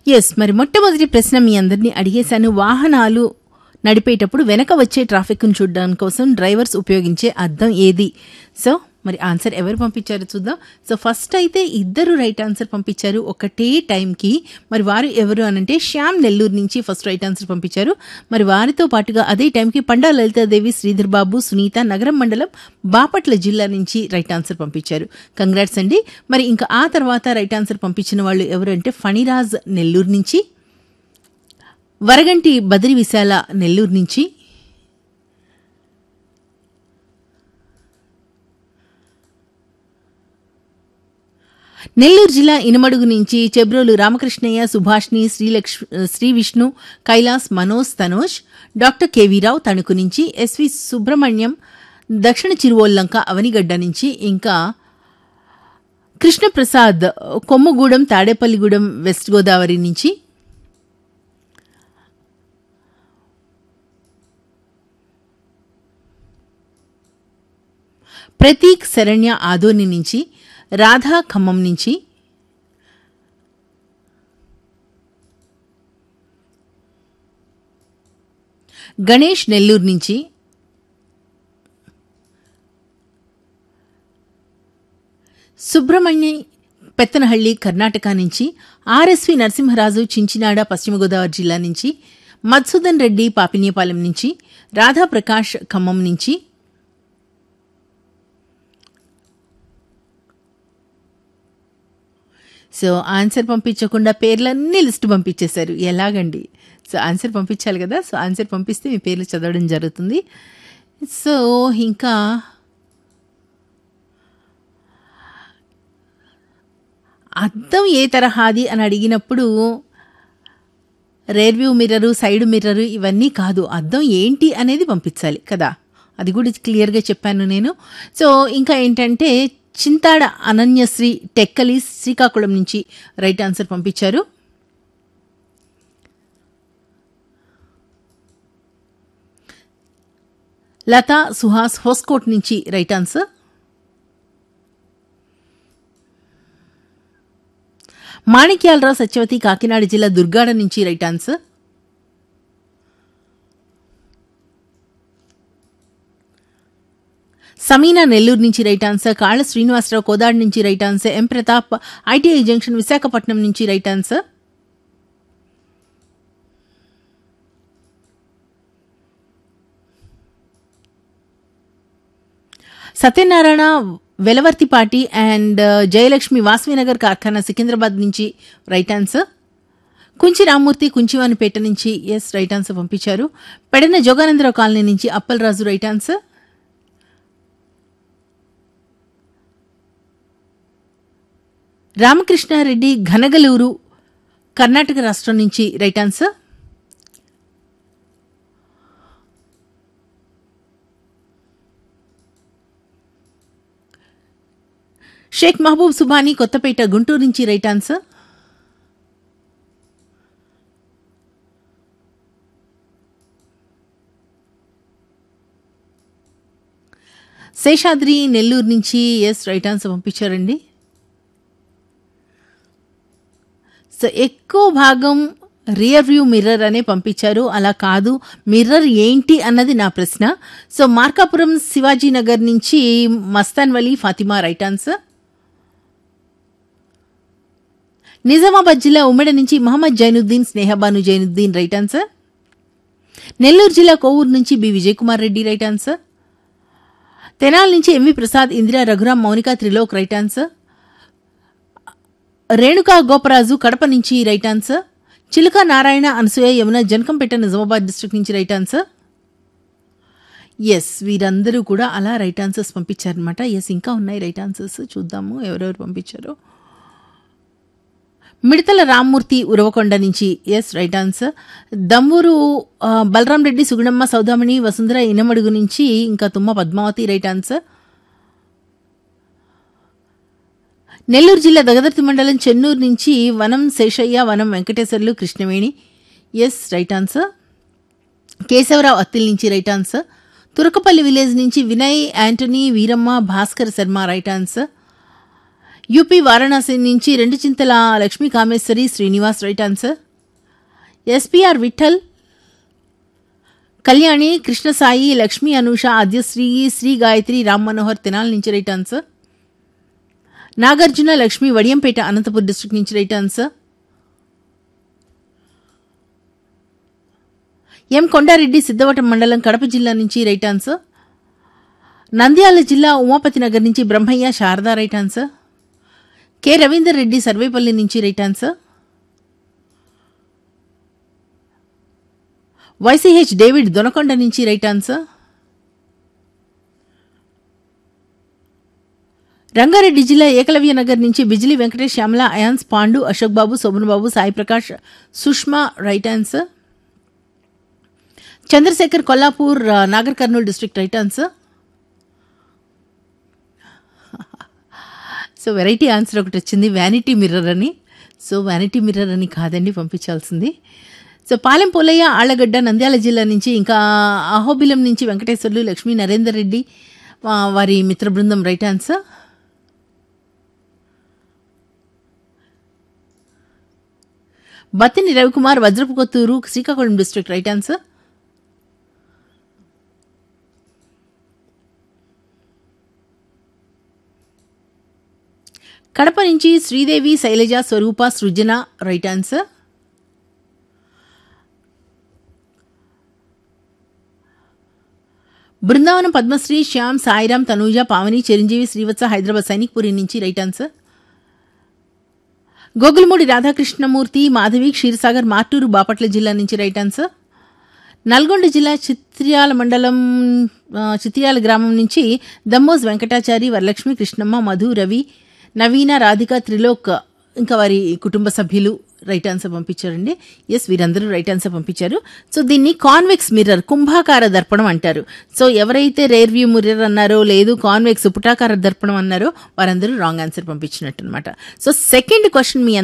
yes మరి మొట్టమొదటి ప్రశ్న మీ అందరినీ అడిగేశాను వాహనాలు నడిపేటప్పుడు వెనక వచ్చే ట్రాఫిక్ను చూడడానికి కోసం డ్రైవర్స్ ఉపయోగించే అద్దం ఏది సో మరి ఆన్సర్ ఎవరు పంపించారో చూద్దాం సో ఫస్ట్ అయితే ఇద్దరు రైట్ ఆన్సర్ పంపించారు ఒకటే టైంకి మరి వారు ఎవరు అనంటే శ్యామ్ నెల్లూరు నుంచి ఫస్ట్ రైట్ ఆన్సర్ పంపించారు మరి వారితో పాటుగా అదే టైంకి పండా లలితాదేవి శ్రీధర్ బాబు సునీత నగరం మండలం బాపట్ల జిల్లా నుంచి రైట్ ఆన్సర్ పంపించారు కంగ్రాట్స్ అండి మరి ఇంకా ఆ తర్వాత రైట్ ఆన్సర్ పంపించిన వాళ్ళు ఎవరు అంటే ఫణిరాజ్ నెల్లూరు నుంచి వరగంటి బదిరి విశాల నెల్లూరు నుంచి నెల్లూరు జిల్లా ఇనమడుగు నుంచి చెబ్రోలు రామకృష్ణయ్య సుభాష్ని శ్రీలక్ష్ శ్రీ విష్ణు కైలాస్ మనోజ్ తనోజ్ డాక్టర్ కేవీరావు తణుకు నుంచి ఎస్వి సుబ్రహ్మణ్యం దక్షిణ చిరువోల్లంక అవనిగడ్డ నుంచి ఇంకా కృష్ణప్రసాద్ కొమ్మగూడెం తాడేపల్లిగూడెం వెస్ట్ గోదావరి నుంచి ప్రతీక్ శరణ్య ఆదోని నుంచి రాధా ఖమ్మం నుంచి గణేష్ నెల్లూరు నుంచి సుబ్రహ్మణ్య పెత్తనహళ్లి కర్ణాటక నుంచి ఆర్ఎస్వి నరసింహరాజు చించినాడ పశ్చిమ గోదావరి జిల్లా నుంచి మధుసూదన్ రెడ్డి పాపినేపాలెం నుంచి రాధాప్రకాష్ ఖమ్మం నుంచి సో ఆన్సర్ పంపించకుండా పేర్లన్నీ లిస్ట్ పంపించేశారు ఎలాగండి సో ఆన్సర్ పంపించాలి కదా సో ఆన్సర్ పంపిస్తే మీ పేర్లు చదవడం జరుగుతుంది సో ఇంకా అద్దం ఏ తరహాది అని అడిగినప్పుడు rear view mirror side mirror ఇవన్నీ కాదు అద్దం ఏంటి అనేది పంపించాలి కదా అది కూడా క్లియర్గా చెప్పాను నేను సో ఇంకా ఏంటంటే చింతాడ అనన్యశ్రీ టెక్కలి శ్రీకాకుళం నుంచి రైట్ ఆన్సర్ పంపించారు లతా సుహాస్ హోస్కోట్ నుంచి రైట్ ఆన్సర్ మాణిక్యాలరావు సత్యవతి కాకినాడ జిల్లా దుర్గాడ నుంచి రైట్ ఆన్సర్ సమీనా నెల్లూరు నుంచి రైట్ ఆన్సర్ కాళ్ళ శ్రీనివాసరావు కోదాడు నుంచి right answer M Pratap ITI junction Visakhapatnam నుంచి right answer Satyanarayana Velavartipati and Jayalakshmi Vasavinagar Karkhana Secunderabad నుంచి రైట్ ఆన్సర్ కుంచి రామ్మూర్తి కుంచివానిపేట నుంచి ఎస్ రైట్ ఆన్సర్ పంపించారు పెడన జోగానందరావు కాలనీ నుంచి అప్పలరాజు రైట్ ఆన్సర్ రామకృష్ణారెడ్డి ఘనగలూరు కర్ణాటక రాష్ట్రం నుంచి రైట్ ఆన్సర్ షేక్ మహబూబ్ సుబానీ కొత్తపేట గుంటూరు నుంచి రైట్ ఆన్సర్ శేషాద్రి నెల్లూరు నుంచి ఎస్ రైట్ ఆన్సర్ పంపించారండి సో ఎక్కువ భాగం రియర్ వ్యూ మిర్రర్ అనే పంపించారు అలా కాదు మిర్రర్ ఏంటి అన్నది నా ప్రశ్న సో మార్కాపురం శివాజీ నగర్ నుంచి మస్తాన్ వలీ ఫాతిమా రైట్ ఆన్సర్ నిజామాబాద్ జిల్లా ఉమ్మడి నుంచి మహమ్మద్ జైనుద్దీన్ స్నేహబాను జైనుద్దీన్ రైట్ ఆన్సర్ నెల్లూరు జిల్లా కోవూరు నుంచి B Vijay Kumar Reddy right answer Tenali నుంచి M V Prasad Indira Raghuram Mounika Trilok right answer Renuka Goparaju Kadapa నుంచి right answer Chiluka Narayana Anasuya Yamuna Janakampet Nizamabad district నుంచి రైట్ ఆన్సర్ ఎస్ వీరందరూ కూడా అలా రైట్ ఆన్సర్స్ పంపించారనమాట ఎస్ ఇంకా ఉన్నాయి రైట్ ఆన్సర్స్ చూద్దాము ఎవరెవరు పంపించారో మిడతల రామ్మూర్తి ఉరవకొండ నుంచి ఎస్ రైట్ ఆన్సర్ దమ్మూరు ఆ, బలరాం రెడ్డి సుగుణమ్మ సౌదామణి వసుంధర ఇనమడుగు నుంచి ఇంకా తుమ్మ పద్మావతి రైట్ ఆన్సర్ నెల్లూరు జిల్లా దగదర్తి మండలం చెన్నూరు నుంచి Vanam Seshaiah Vanam Venkateswarlu Krishnaveni yes right answer Kesavarao Attili నుంచి రైట్ ఆన్సర్ తురకపల్లి విలేజ్ నుంచి Vinay Antony Veeramma Bhaskar Sharma right answer UP Varanasi నుంచి రెండు Chintala Lakshmi Kameswari Srinivas right answer SPR Vittal Kalyani Krishnasai Lakshmi Anusha Aadyasri Sri Gayatri Ram Manohar Tenali నుంచి right answer Nagarjuna Lakshmi Vadiyampeta Anantapur district నుంచి right answer M Kondareddy Siddavatam మండలం కడప జిల్లా నుంచి రైట్ ఆన్సర్ నంద్యాల జిల్లా ఉమాపతి నగర్ నుంచి Brahmaiah Sharada right answer K Ravinder Reddy Sarvepalli నుంచి right answer YCH David Donakonda నుంచి రైట్ ఆన్సర్ రంగారెడ్డి జిల్లా ఏకలవ్య నగర్ నుంచి బిజిలీ వెంకటేష్ శ్యామల అయాన్స్ పాండు అశోక్ బాబు శోభన్ బాబు సాయి ప్రకాష్ సుష్మా రైట్ ఆన్సర్ చంద్రశేఖర్ కొల్లాపూర్ ఆ, Nagar Kurnool district right answer so variety answer ఒకటి వచ్చింది వ్యానిటీ మిర్రర్ అని సో వ్యానిటీ మిర్రర్ అని కాదండి పంపించాల్సింది సో పాలెం పోలయ్య ఆళ్లగడ్డ నంద్యాల జిల్లా నుంచి ఇంకా అహోబిలం నుంచి వెంకటేశ్వర్లు లక్ష్మీ నరేందర్ రెడ్డి ఆ, వారి మిత్ర బృందం right answer Battini Ravikumar Vajrapu Kotturu Srikakulam district right answer Kadapa నుంచి శ్రీదేవి శైలజ స్వరూప సృజన రైట్ ఆన్సర్ బృందావనం పద్మశ్రీ శ్యామ్ సాయిరామ్ తనూజ పావని చిరంజీవి శ్రీవత్స హైదరాబాద్ సైనిక్పురి నుంచి రైట్ ఆన్సర్ గోగులమూడి రాధాకృష్ణమూర్తి మాధవి క్షీరసాగర్ మార్టూరు బాపట్ల జిల్లా నుంచి రైట్ ఆన్సర్ నల్గొండ జిల్లా చిత్ర్యాల మండలం ఆ, చిత్ర్యాల గ్రామం నుంచి దమ్మోజ్ వెంకటాచారి వరలక్ష్మి కృష్ణమ్మ మధు రవి నవీన రాధిక త్రిలోక్ ఇంకా వారి కుటుంబ సభ్యులు రైట్ ఆన్సర్ పంపించారండి ఎస్ వీరందరూ రైట్ ఆన్సర్ పంపించారు సో దీన్ని కాన్వెక్స్ మిర్రర్ కుంభాకార దర్పణం అంటారు సో ఎవరైతే రేర్ వ్యూ మిర్రర్ అన్నారో లేదు కాన్వెక్స్ పుటాకార దర్పణం అన్నారో వారందరూ రాంగ్ ఆన్సర్ పంపించినట్టు అనమాట సో సెకండ్ క్వశ్చన్ మీ